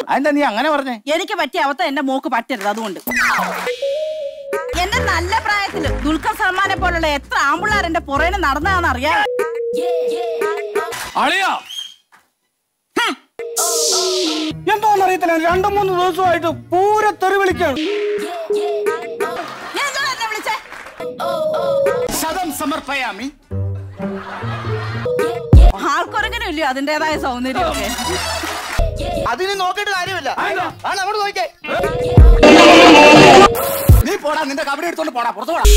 അതെന്താ നീ അങ്ങനെ പറഞ്ഞേ എനിക്ക് പറ്റിയ അവസ്ഥ എന്റെ മോക്ക് പറ്റരുത് അതുകൊണ്ട് എന്റെ നല്ല പ്രായത്തില് ദുൽഖർ സൽമാനെ പോലുള്ള എത്ര ആമ്പിള്ളാർ എന്റെ പുറേനെ നടന്നതാന്ന് അറിയാം അളിയാ എന്തോന്ന് അറിയത്തില്ല രണ്ടു മൂന്ന് ദിവസമായിട്ട് പൂര തെറി വിളിക്കാണ് ഞാൻ എന്തുകൊണ്ടാ എന്നെ വിളിച്ചേ ശതം സമർപ്പയാമി ആൾക്കൊരങ്ങനെ ഇല്ലയോ അതിന്റേതായ സൗന്ദര്യമൊക്കെ അതിന് നോക്കിയിട്ട് കാര്യമില്ല ആ അങ്ങോട്ട് നോക്കിയേ നീ പോടാ നിന്റെ കബഡി എടുത്തോണ്ട് പോടാ പുറത്തു പോടാ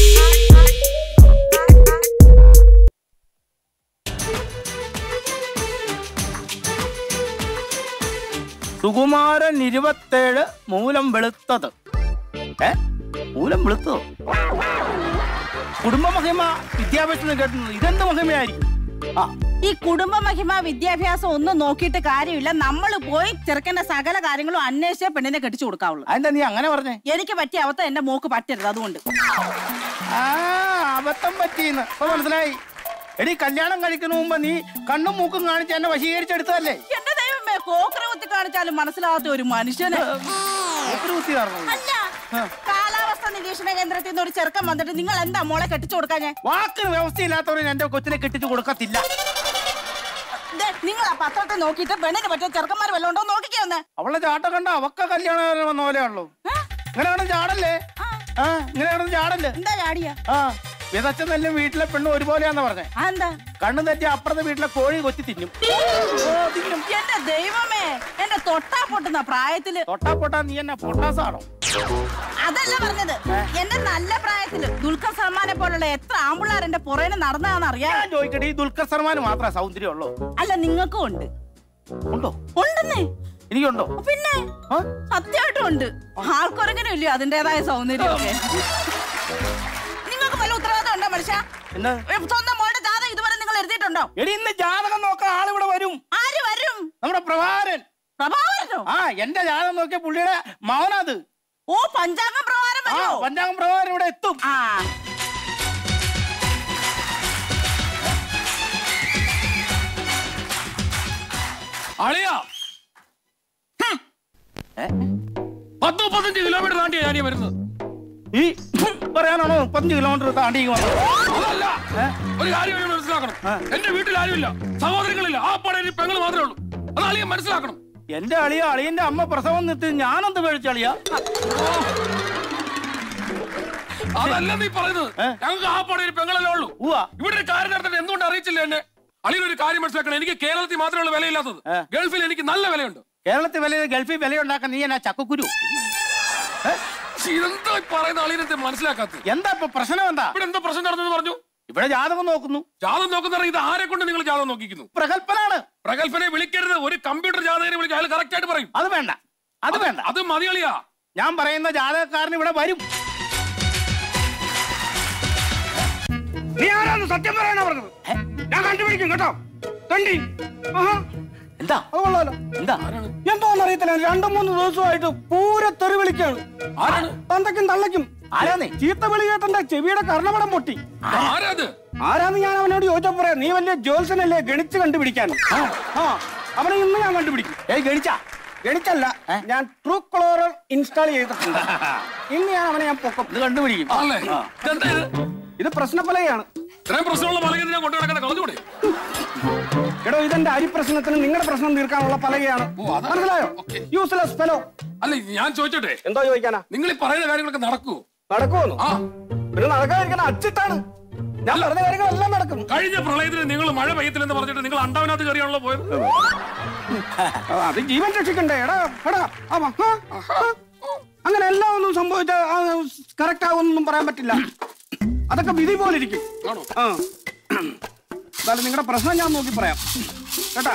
സുകുമാരൻ ഇരുപത്തേഴ് മൂലം വെളുത്തത് ഏ മൂലം വെളുത്തതോ കുടുംബ മഹിമ വിദ്യാഭ്യാസം കേട്ടുന്നത് ഇതെന്ത് മഹിമയായിരിക്കും ആ ഈ കുടുംബ മഹിമ വിദ്യാഭ്യാസം ഒന്നും നോക്കിയിട്ട് കാര്യമില്ല നമ്മൾ പോയി ചെറുക്കന്റെ സകല കാര്യങ്ങളും അന്വേഷിച്ച പെണ്ണിനെ കെട്ടിച്ചു കൊടുക്കാവുള്ളൂ അതെന്താ നീ അങ്ങനെ പറഞ്ഞേ എനിക്ക് പറ്റിയ അവസ്ഥ എന്റെ മോക്ക് പറ്റരുത് അതുകൊണ്ട് ആ അബദ്ധം പറ്റിന്ന് ഇപ്പൊ മനസ്സിലായി എടി കല്യാണം കഴിക്കുന്ന മുമ്പ് നീ കണ്ണും മൂക്കും കാണിച്ച് എന്നെ വശീകരിച്ചെടുത്തതല്ലേ എന്റെ ദൈവമേ കോക്കറ കുത്തി കാണിച്ചാലും മനസ്സിലാവാത്ത ഒരു മനുഷ്യന് മൂപ്പര് കുത്തി കാരണം അല്ല കാലാവസ്ഥ നിരീക്ഷണ കേന്ദ്രത്തിൽ നിന്ന് ഒരു ചെറുക്കൻ വന്നിട്ട് നിങ്ങൾ എന്താ മോളെ കെട്ടിച്ചു കൊടുക്കാഞ്ഞേ വാക്കിന് വ്യവസ്ഥയില്ലാത്തവരെ എന്റെ കൊച്ചിനെ കെട്ടിച്ചു കൊടുക്കത്തില്ല ദേ, നിങ്ങൾ ആ പത്രത്തെ നോക്കിയിട്ട് പെണ്ണിന് പറ്റിയ ചെറുക്കന്മാർ വല്ലതും ഉണ്ടോ നോക്കിക്കേ ഒന്ന് അവളെ ചാട്ടം കണ്ട അവക്ക കല്യാണം വന്ന പോലെയാണല്ലോ ഇങ്ങനെ കിടന്ന് ചാടല്ലേ ആ ഇങ്ങനെ കിടന്ന് ചാടല്ലേ എന്താ ചാടിയ ആ വിതച്ച നെല്ലും വീട്ടിലെ പെണ്ണും ഒരുപോലെയാന്ന് പറഞ്ഞേ എന്താ കണ്ണു തെറ്റി അപ്പുറത്തെ വീട്ടിലെ കോഴി കൊത്തി തിന്നും എന്റെ ദൈവമേ എന്റെ തൊട്ടാ പൊട്ടുന്ന പ്രായത്തില് തൊട്ടാ പൊട്ടാ നീ എന്നെ പൊട്ടാസാണോ അതല്ല പറഞ്ഞത് എന്റെ നല്ല പ്രായത്തില് ദുൽഖർ സൽമാനെ പോലുള്ള എത്ര ആമ്പിള്ളാർ എന്റെ പുറേനെ നടന്നതാന്ന് അറിയാം ഞാൻ ചോദിക്കട്ടെ ഈ ദുൽഖർ സൽമാൻ മാത്രമേ സൗന്ദര്യം ഉള്ളൂ അല്ല നിങ്ങൾക്കും ഉണ്ട് ഉണ്ടോ ഉണ്ടെന്നേ എനിക്കുണ്ടോ പിന്നെ ആ? സത്യമായിട്ടും ഉണ്ട് ആൾക്കൊരങ്ങനെ ഇല്ലയോ അതിന്റേതായ സൗന്ദര്യമൊക്കെ നിങ്ങൾക്ക് വല്ല ഉത്തരവാദിത്തം ഉണ്ടോ മനുഷ്യ എന്നാ ഏ, സ്വന്തം മോളുടെ ജാതകം ഇതുവരെ നിങ്ങൾ എഴുതിയിട്ടുണ്ടോ എടി ഇന്ന് ജാതകം നോക്കാൻ ആളിവിടെ വരും ആര് വരും നമ്മുടെ പ്രഭാകരൻ പ്രഭാകരനോ ആ എന്റെ ജാതകം നോക്കിയ പുള്ളിയുടെ മൗനത് ഓ പഞ്ചാംഗം പ്രകാരം ആ വരുമോ പഞ്ചാംഗം പ്രഭാകരൻ ഇവിടെ എത്തും ആ അളിയാ പത്ത് മുപ്പത്തഞ്ച് കിലോമീറ്റർ താണ്ടിയാ ഞാനീ വരുന്നത് ഈ പറയാനാണോ മുപ്പത്തഞ്ച് കിലോമീറ്റർ താണ്ടി ഇങ്ങ് വന്നത് അതല്ല ഒരു കാര്യം ഞാൻ മനസ്സിലാക്കണം എന്റെ വീട്ടിൽ ആരുമില്ല സഹോദരങ്ങളില്ല ആ പടയിൽ പെങ്ങൾ മാത്രമേ ഉള്ളൂ അത് അളിയൻ മനസ്സിലാക്കണം എന്റെ അളിയ അളിയന്റെ അമ്മ പ്രസവം നിർത്തി ഞാനെന്ത് കഴിച്ച അളിയ അതല്ല നീ പറയുന്നത് ഏ? ഞങ്ങൾക്ക് ആ പടയിൽ പെങ്ങളല്ലേ ഉള്ളൂ ഉവാ ഇവിടെ ഒരു കാര്യം നടത്തിട്ട് എന്തുകൊണ്ട് അറിയിച്ചില്ല എന്നെ അളിയൻ ഒരു കാര്യം മനസ്സിലാക്കണം എനിക്ക് കേരളത്തിൽ മാത്രമേ വിലയില്ലാത്തത് ഏ. ഗൾഫിൽ എനിക്ക് നല്ല വിലയുണ്ട് കേരളത്തിൽ വില ഗൾഫിൽ വില ഉണ്ടാക്കാൻ നീ എന്നാ ചക്കക്കുരു ശ്ശി, ഇതെന്താ ഈ പറയുന്ന അളിയനത്തെ മനസ്സിലാക്കാത്തത് എന്താ ഇപ്പൊ പ്രശ്നം എന്താ ഇവിടെ എന്താ പ്രശ്നം നടന്നെന്ന് പറഞ്ഞു ഇവിടെ ജാതകം നോക്കുന്നു ജാതം നോക്കുന്ന ഇത് ആരെ കൊണ്ട് നിങ്ങൾ ജാതം നോക്കിക്കുന്നു പ്രഗത്ഭനാണ് പ്രഗത്ഭനെ വിളിക്കരുത് ഒരു കമ്പ്യൂട്ടർ ജാതകനെ വിളിക്കുക അയാൾ കറക്റ്റ് ആയിട്ട് പറയും അത് വേണ്ട അത് വേണ്ട അത് മതിയളിയാ ഞാൻ പറയുന്ന ജാതകക്കാരൻ ഇവിടെ വരും നീ ആരാന്ന് സത്യം പറയാനാ പറഞ്ഞത് ഞാൻ കണ്ടുപിടിക്കും കേട്ടോ കണ്ടി ആഹാ എന്താ അത് കൊള്ളാലോ എന്താ എന്തോന്ന് അറിയത്തില്ല രണ്ടു മൂന്ന് ദിവസമായിട്ട് പൂര തെറി വിളിക്കാണ് ആരാണ് തന്തയ്ക്കും തള്ളയ്ക്കും ആരാന്നേ ചീത്ത വിളി കേട്ടെന്റെ ചെവിയുടെ കർണപടം പൊട്ടി ആരാത് ആരാന്ന് ഞാൻ അവനോട് ചോദിച്ചപ്പോ പറയാം നീ വലിയ ജോത്സനല്ലേ ഗണിച്ച് കണ്ടുപിടിക്കാൻ ആ അവനെ ഇന്ന് ഞാൻ കണ്ടുപിടിക്കും ഏയ് ഗണിച്ചാ ഗണിച്ചല്ല ഞാൻ ട്രൂ ക്ലോറർ ഇൻസ്റ്റാൾ ചെയ്തിട്ടുണ്ട് ഇന്ന് ഞാൻ അവനെ ഞാൻ പൊക്കും ഇത് കണ്ടുപിടിക്കും ആണല്ലേ ഇതെന്താ ഇത് ഇത് പ്രശ്നപ്പലകയാണ് ഇത്രയും പ്രശ്നമുള്ള പലകെ ഞാൻ കൊണ്ടു നടക്കുന്ന കളഞ്ഞുകൂടെ എടോ ഇതെന്റെ അരി പ്രശ്നത്തിന് നിങ്ങളുടെ പ്രശ്നം തീർക്കാനുള്ള പലകയാണ് അതാണ്. മനസ്സിലായോ ഓക്കേ. യൂസ്ലെസ് ഫെലോ അല്ല ഞാൻ ചോദിച്ചോട്ടെ എന്തോ ചോദിക്കാനാ നിങ്ങൾ ഈ പറയുന്ന കാര്യങ്ങളൊക്കെ നടക്കൂ നടക്കുമെന്നോ ആ പിന്നെ നടക്കാതിരിക്കണ അച്ചിട്ടാണ് ഞാൻ പറഞ്ഞ കാര്യങ്ങളെല്ലാം നടക്കും കഴിഞ്ഞ പ്രളയത്തിന് നിങ്ങൾ മഴ പെയ്യത്തില്ലെന്ന് പറഞ്ഞിട്ട് നിങ്ങൾ അണ്ടാവിനകത്ത് കയറിയാണല്ലോ പോയത് ആ, അത് ജീവൻ രക്ഷിക്കണ്ടേ എടാ എടാ ആ, ആ, ആ. അങ്ങനെ എല്ലാം ഒന്നും സംഭവിച്ച കറക്റ്റ് ആവുമെന്നൊന്നും പറയാൻ പറ്റില്ല അതൊക്കെ വിധി പോലെ ഇരിക്കും ആണോ ആ എന്നാലും നിങ്ങളുടെ പ്രശ്നം ഞാൻ നോക്കി പറയാം കേട്ടാ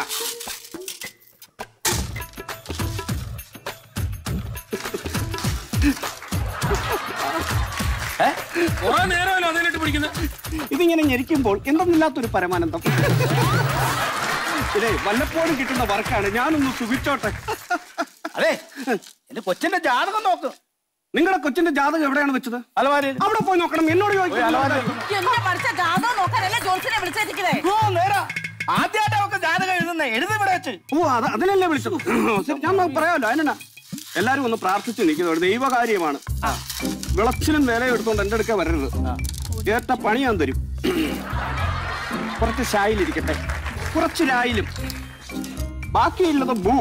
കുറെ നേരമല്ലോ അതിലിട്ട് പിടിക്കുന്നത് ഇതിങ്ങനെ ഞെരിക്കുമ്പോൾ എന്തെന്നില്ലാത്തൊരു പരമാനന്ദം ഇതേ വല്ലപ്പോഴും കിട്ടുന്ന വർക്കാണ് ഞാനൊന്ന് സുഖിച്ചോട്ടെ അതെ എന്റെ കൊച്ചിന്റെ ജാതകം നോക്ക് നിങ്ങളുടെ കൊച്ചിന്റെ ജാതകം എവിടെയാണ് വെച്ചത് അലമാരയിൽ അവിടെ പോയി നോക്കണം എന്നോട് ചോദിക്കും അലമാരയിൽ എന്റെ പഠിച്ച ജാതകം നോക്കാനല്ലേ ജോത്സിനെ വിളിച്ചിരിക്കണേ ഓ നേരാ ആദ്യമായിട്ട് അവക്ക് ജാതകം എഴുതുന്നേ എഴുതി ഇവിടെ വെച്ച് ഓ അത് അതിനല്ലേ വിളിച്ചത് ശരി ഞാൻ ഒന്ന് പറയാമല്ലോ അതിനാ എല്ലാരും ഒന്ന് പ്രാർത്ഥിച്ച് നിൽക്കുന്നു ഒരു ദൈവകാര്യമാണ് വിളച്ചിലും വില എടുത്തോണ്ട് എന്റെ അടുക്ക വരരുത് ഏറ്റ പണി ഞാൻ തരും കുറച്ച് ഷായിലിരിക്കട്ടെ കുറച്ച് രായിലും ബാക്കിയുള്ളത് ഭൂ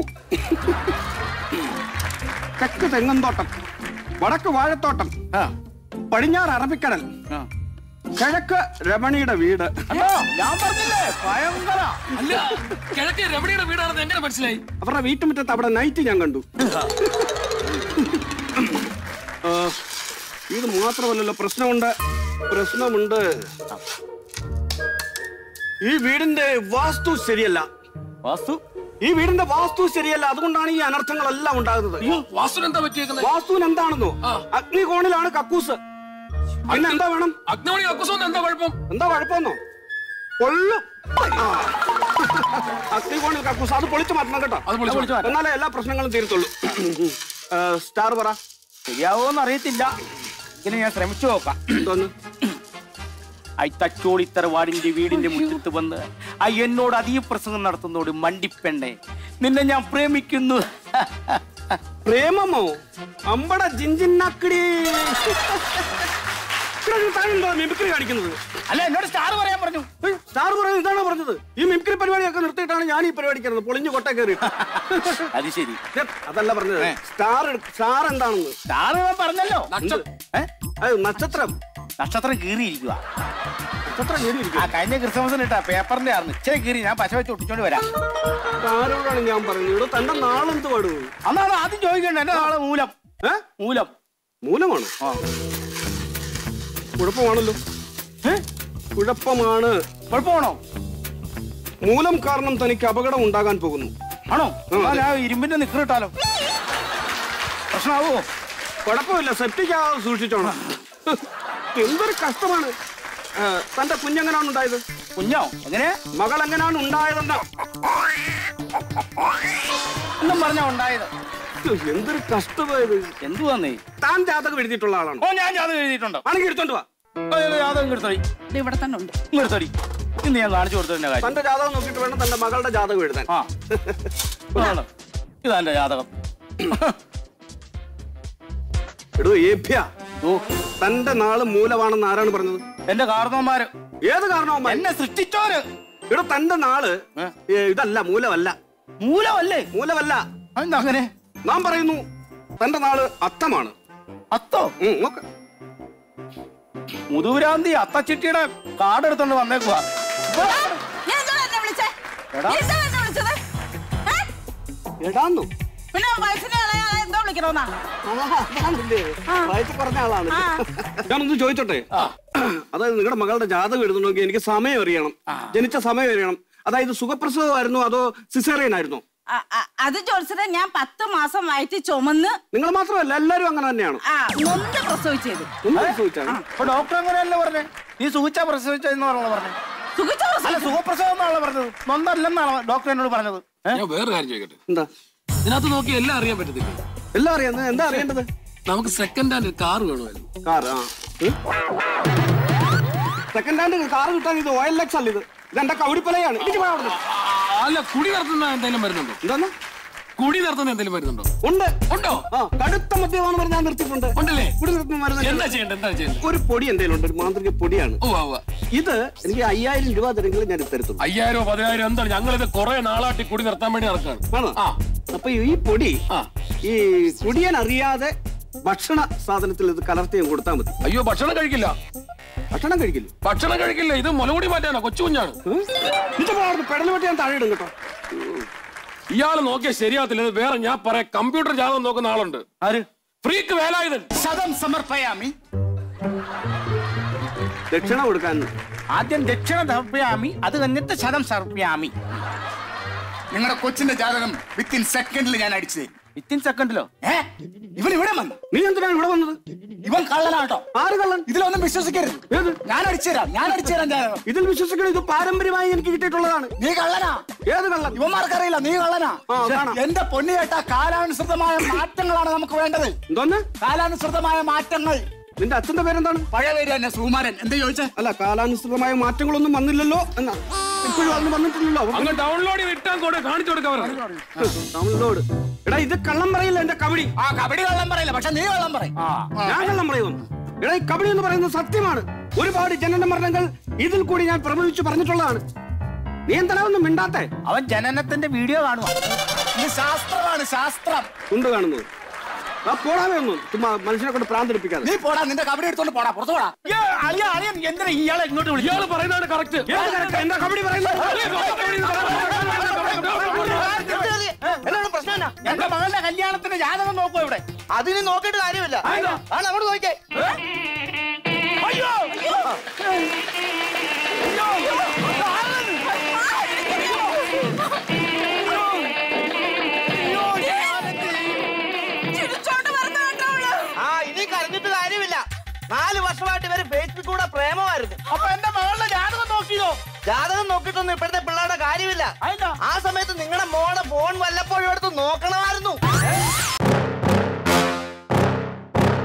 തെക്ക് തെങ്ങന്തോട്ടം വടക്ക് വാഴത്തോട്ടം ആ, പടിഞ്ഞാറ് അറബിക്കടൽ ആ. കിഴക്ക് രമണിയുടെ വീട് അല്ലോ ഞാൻ പറഞ്ഞില്ലേ ഭയങ്കര അല്ല കിഴക്കേ രമണിയുടെ വീടാണെന്ന് എങ്ങനെ മനസ്സിലായി അവരുടെ വീട്ടുമുറ്റത്ത് അവിടെ നൈറ്റ് ഞാൻ കണ്ടു ആ, ഇത് മാത്രമല്ലല്ലോ പ്രശ്നമുണ്ട് പ്രശ്നമുണ്ട് ഈ വീടിന്റെ വാസ്തു ശരിയല്ല വാസ്തു ഈ വീടിന്റെ വാസ്തു ശരിയല്ല അതുകൊണ്ടാണ് ഈ അനർത്ഥങ്ങളെല്ലാം ഉണ്ടാകുന്നത് അയ്യോ വാസുൻ എന്താ പറ്റിയേക്കുന്നത് വാസ്തുവിന് എന്താണെന്നോ ആ. അഗ്നികോണിലാണ് കക്കൂസ് പിന്നെ എന്താ വേണം അഗ്നമണി അക്കുസോന്ന് എന്താ കുഴപ്പം എന്താ കുഴപ്പമെന്നോ പൊള്ളും ആ. അഗ്നികോണിൽ കക്കൂസ് അത് പൊളിച്ചു മാറ്റണം കേട്ടോ അത് പൊളിച്ചു മാറ്റാം. എന്നാലേ എല്ലാ പ്രശ്നങ്ങളും തീരത്തുള്ളൂ ആ, സ്റ്റാർ പറ ശരിയാവോന്ന് അറിയത്തില്ല ഇങ്ങനെ ഞാൻ ശ്രമിച്ചു നോക്കാം എന്തോന്ന് ഐ തച്ചോളിത്തറവാടിന്റെ വീടിന്റെ മുറ്റത്ത് വന്ന് ആ എന്നോട് അധിക പ്രസംഗം നടത്തുന്നോട് മണ്ടിപ്പെണ്ണെ നിന്നെ ഞാൻ പ്രേമിക്കുന്നു പ്രേമമോ അമ്പട ജിഞ്ചിന്നാക്കിടി താനെന്തോ മിമിക്രി കാണിക്കുന്നത് അല്ല എന്നോട് സ്റ്റാർ പറയാൻ പറഞ്ഞു ഏയ്, സ്റ്റാർ പറയുന്നത് ഇതാണോ പറഞ്ഞത് ഈ മിമിക്രി പരിപാടിയൊക്കെ നിർത്തിയിട്ടാണ് ഞാൻ ഈ പരിപാടി കയറുന്നത് പൊളിഞ്ഞു കൊട്ട കയറി അത് ശരി ഛെ, അതല്ല പറഞ്ഞത് സ്റ്റാർ എടു- സ്റ്റാർ എന്താണെന്ന് സ്റ്റാർ ഞാൻ പറഞ്ഞല്ലോ നക്ഷ- ഏ? അത് നക്ഷത്രം നക്ഷത്രം കീറിയിരിക്കുക നക്ഷത്രം കയറിയിരിക്കും ആ കഴിഞ്ഞ ക്രിസ്മസിന് ഇട്ടാ പേപ്പറിന്റെ ആയിരുന്നു ഇച്ചിരി കീറി ഞാൻ പശ വെച്ച് ഒട്ടിച്ചോണ്ട് വരാം ആരോടാണ് ഞാൻ പറയുന്നത് ഇവിടെ തന്റെ നാളെന്ത് പാടൂ അന്നാണ് ആദ്യം ചോദിക്കണ്ടേ എന്റെ നാളെ മൂലം ഏ മൂലം മൂലമാണ് ആ കുഴപ്പമാണല്ലോ ഏ? കുഴപ്പമാണ് കുഴപ്പമാണോ മൂലം കാരണം തനിക്ക് അപകടം ഉണ്ടാകാൻ പോകുന്നു ആണോ ഉം, എന്നാ അതെ. ഞാൻ ഇരുമ്പിന്റെ നിക്കറിട്ടാലോ പ്രശ്നമാവോ കുഴപ്പമില്ല സെപ്റ്റിക് ആവാതെ സൂക്ഷിച്ചോണം എന്തൊരു കഷ്ടമാണ് ആ, തന്റെ കുഞ്ഞെങ്ങനെയാണ് ഉണ്ടായത് കുഞ്ഞോ എങ്ങനെ മകൾ എങ്ങനെയാണ് ഉണ്ടായതെന്ന് എന്നും പറഞ്ഞാ ഉണ്ടായത് എന്തൊരു കഷ്ടമായത് എന്തുവാന്നേ താൻ ജാതകം എഴുതിയിട്ടുള്ള ആളാണ് ഓ ഞാൻ ജാതകം എഴുതിയിട്ടുണ്ടോ ആണെങ്കിൽ എടുത്തോണ്ട് വാ ഓ, ഇത് ജാതകം ഇങ്ങെടുത്തടി ഇത് ഇവിടെ തന്നെ ഉണ്ട് ഇങ്ങെടുത്തടി ഇന്ന് ഞാൻ കാണിച്ചു കൊടുത്തതിന്റെ കാര്യം തന്റെ ജാതകം നോക്കിയിട്ട് വേണം തന്റെ മകളുടെ ജാതകം എഴുതാൻ ആ ഇതാണ് ഇതാ എന്റെ ജാതകം എടോ ഏഭ്യ ഓ തന്റെ നാള് മൂലമാണെന്ന് ആരാണ് പറഞ്ഞത് എന്റെ കാർന്നവന്മാര് ഏത് കാരണവും എന്നെ സൃഷ്ടിച്ചോര് എടോ തന്റെ നാള് ഏ? ഏ, ഇതല്ല മൂലമല്ല മൂലമല്ലേ മൂലമല്ല അതെന്താ അങ്ങനെ നാം പറയുന്നു തന്റെ നാള് അത്തമാണ് അത്തോ ഉം, നോക്ക് മുതുകുരാന്തി അത്തച്ചിട്ടിയുടെ കാർഡ് എടുത്തോണ്ട് വന്നേക്കുവാ നീ എന്താ എന്നെ വിളിച്ചേ എടാ. നീ എന്താ എന്നെ വിളിച്ചത് ഏ? എടാന്നു പിന്നെ വയസ്സിനെ ഇളയാളെ എന്തോ വിളിക്കണോന്നാ പ്രായത്തിൽ പറഞ്ഞ ആളാണ് ആ. ഞാനൊന്ന് ചോദിച്ചോട്ടെ അതായത് നിങ്ങളുടെ മകളുടെ ജാതകം എഴുതണമെങ്കിൽ എനിക്ക് സമയം അറിയണം ജനിച്ച സമയം അറിയണം അതായത് സുഖപ്രസവമായിരുന്നോ അതോ സിസേറിയൻ ആയിരുന്നോ ആ, ആ, അത് ചോദിച്ചത് ഞാൻ പത്ത് മാസം വയറ്റി ചുമന്ന് നിങ്ങൾ മാത്രമല്ല എല്ലാവരും അങ്ങനെ തന്നെയാണ് ആ നൊന്ത് പ്രസവിച്ചത് ഒന്ന് ചോദിച്ചാണ് അപ്പൊ ഡോക്ടർ അങ്ങനെയല്ലേ പറഞ്ഞേ നീ സുഖിച്ച പ്രസവിച്ചെന്നാണല്ലോ പറഞ്ഞത് സുഖിച്ച അല്ല പ്രസവിച്ചു സുഖപ്രസവം എന്നാണല്ലോ പറഞ്ഞത് നൊന്നല്ലെന്നാണ് ഡോക്ടർ എന്നോട് പറഞ്ഞത് ഏ? ഞാൻ വേറെ കാര്യം ചോദിക്കട്ടെ എന്താ ഇതിനകത്ത് നോക്കി എല്ലാം അറിയാൻ പറ്റത്തില്ല എല്ലാം അറിയാം എന്താ അറിയേണ്ടത് നമുക്ക് സെക്കൻഡ് ഹാൻഡ് കാർ വേണമായിരുന്നു കാർ ആ സെക്കൻഡ് ഹാൻഡ് കാർ കിട്ടാൻ ഇത് ഓയിൽ ലെക്സ് അല്ല ഇത് ഇതെന്റെ കൗടിപ്പലയാണ് എനിക്ക് പോയാ അവിടുന്ന്. ആ, അല്ല കുടി നടത്തുന്ന എന്തെങ്കിലും വരുന്നുണ്ടോ എന്താന്ന് കുടി നടത്തുന്ന എന്തെങ്കിലും വരുന്നുണ്ടോ ഉണ്ട് ഉണ്ടോ ആ കടുത്ത മദ്യമാണ് പറഞ്ഞ് ഞാൻ നിർത്തിയിട്ടുണ്ട് ഉണ്ടല്ലേ കുടി നിർത്തുന്ന മരുന്ന് എന്താ ചെയ്യണ്ടേ എന്താ ചെയ്യണ്ടേ ഒരു പൊടി എന്തെങ്കിലും ഉണ്ട് ഒരു മാന്ത്രിക പൊടിയാണ് ഓ ആവുക ഇത് എനിക്ക് അയ്യായിരം രൂപ തരെങ്കിലും ഞാൻ ഇത് തരത്തുള്ളൂ അയ്യായിരോ പതിനായിരം എന്താണ് ഞങ്ങൾ ഇത് കുറെ നാളാട്ടി കുടി നിർത്താൻ വേണ്ടി നടക്കാണ് ആണോ ആ അപ്പൊ ഈ പൊടി ആ ഈ കുടിയൻ അറിയാതെ ഭക്ഷണ സാധനത്തിൽ ഇത് കലർത്തി ഞാൻ കൊടുത്താൽ മതി അയ്യോ ഭക്ഷണം കഴിക്കില്ല ഭക്ഷണം കഴിക്കില്ല ഭക്ഷണം കഴിക്കില്ല ഇത് മുലകുടി മാറ്റാനാ കൊച്ചു കുഞ്ഞാണ് പെടൽ വെട്ടി ഞാൻ താഴെ ഇടും കേട്ടോ ഇയാള് നോക്കിയാൽ ശരിയാകത്തില്ല ഇത് വേറെ ഞാൻ പറയാം കമ്പ്യൂട്ടർ ജാതകം നോക്കുന്ന ആളുണ്ട് ആര് ഫ്രീക്ക് വേലായുധൻ ശതം സമർപ്പയാമി ദക്ഷിണ കൊടുക്കാൻ ആദ്യം ദക്ഷിണ സമർപ്പയാമി അത് കഴിഞ്ഞിട്ട് ശതം സമർപ്പയാമി നിങ്ങളുടെ കൊച്ചിന്റെ ജാതകം വിത്തിൻ സെക്കൻഡിൽ ഞാൻ അടിച്ചു തരും വിത്തിൻ സെക്കൻഡിലോ ഏ ഇവൻ ഇവിടെ വന്നു നീ എന്തിനാണ് ഇവിടെ വന്നത് ഇവൻ കള്ളനാട്ടോ ആര് കള്ളൻ ഇതിലൊന്നും വിശ്വസിക്കരുത് ഏത് ഞാൻ അടിച്ചു തരാം ഞാൻ അടിച്ചു തരാം ജാതകം ഇതിൽ വിശ്വസിക്കണം ഇത് പാരമ്പര്യമായി എനിക്ക് കിട്ടിയിട്ടുള്ളതാണ് നീ കള്ളനാ ഏത് കള്ളൻ ഇവന്മാർക്കറിയില്ല നീ കള്ളനാ ആ, കാണാം. എന്റെ പൊന്നി കേട്ട കാലാനുസൃതമായ മാറ്റങ്ങളാണ് നമുക്ക് വേണ്ടത് എന്തോന്ന് കാലാനുസൃതമായ മാറ്റങ്ങൾ നിന്റെ അച്ഛന്റെ പേരെന്താണ് പഴയ പേര് തന്നെ സുകുമാരൻ എന്താ ചോദിച്ചേ അല്ല കാലാനുസൃതമായ മാറ്റങ്ങളൊന്നും വന്നില്ലല്ലോ എന്നാ ഇപ്പോഴും അതിന് വന്നിട്ടില്ലല്ലോ അങ്ങ് ഡൗൺലോഡ് ചെയ്ത് ഇട്ടാൻ കൂടെ കാണിച്ചു കൊടുക്കാൻ പറഞ്ഞു ഡൗൺലോഡ് എടാ ഇത് കള്ളം പറയില്ല എന്റെ കബഡി ആ കബഡി കള്ളം പറയില്ല പക്ഷെ നീ കള്ളം പറയും ഞാൻ കള്ളം പറയുന്നു എടാ ഈ കബഡി എന്ന് പറയുന്നത് സത്യമാണ് ഒരുപാട് ജനന മരണങ്ങൾ ഇതിൽ കൂടി ഞാൻ പ്രഭവിച്ചു പറഞ്ഞിട്ടുള്ളതാണ് നീ എന്താണ് ഒന്നും മിണ്ടാത്തെ അവൻ ജനനത്തിന്റെ വീഡിയോ കാണുക ഇത് ശാസ്ത്രമാണ് ശാസ്ത്രം ഉണ്ട് കാണുന്നത് ആ പോടാമേ ഒന്നും ചുമ്മാ മനുഷ്യനെ കൊണ്ട് പ്രാന്തിരിപ്പിക്കാതെ നീ പോടാ നിന്റെ കബഡി എടുത്തോണ്ട് പോടാ പുറത്തു പോടാ അളിയ അളിയൻ എന്തിനാ ഇയാളെ ഇങ്ങോട്ട് വിളിച്ചു ഇയാള് പറയുന്നതാണ് കറക്റ്റ് ഏത് correct ആ? എന്താ കബഡി പറയുന്നത് എന്നോട് പ്രശ്നം എന്നാ? എന്റെ മകളുടെ കല്യാണത്തിന്റെ ജാതകം നോക്കൂ ഇവിടെ അതിന് നോക്കിയിട്ട് കാര്യമില്ല ആ അങ്ങോട്ട് നോക്കിയേ അയ്യോ ചിരിച്ചോണ്ട് വരുന്ന കേട്ടോ അവള്. ആ ഇനി കരഞ്ഞിട്ട് കാര്യമില്ല നാല് വർഷമായിട്ട് ഇവര് ഫേസ്ബുക്കിലൂടെ പ്രേമമായിരുന്നു അപ്പൊ എന്റെ മകളുടെ ജാതകം നോക്കിയോ ജാതകം നോക്കിയിട്ടൊന്നും ഇപ്പോഴത്തെ പിള്ളേരുടെ കാര്യമില്ല അതെന്താ? ആ സമയത്ത് നിങ്ങളുടെ മോളെ ഫോൺ വല്ലപ്പോഴും എടുത്ത് നോക്കണമായിരുന്നു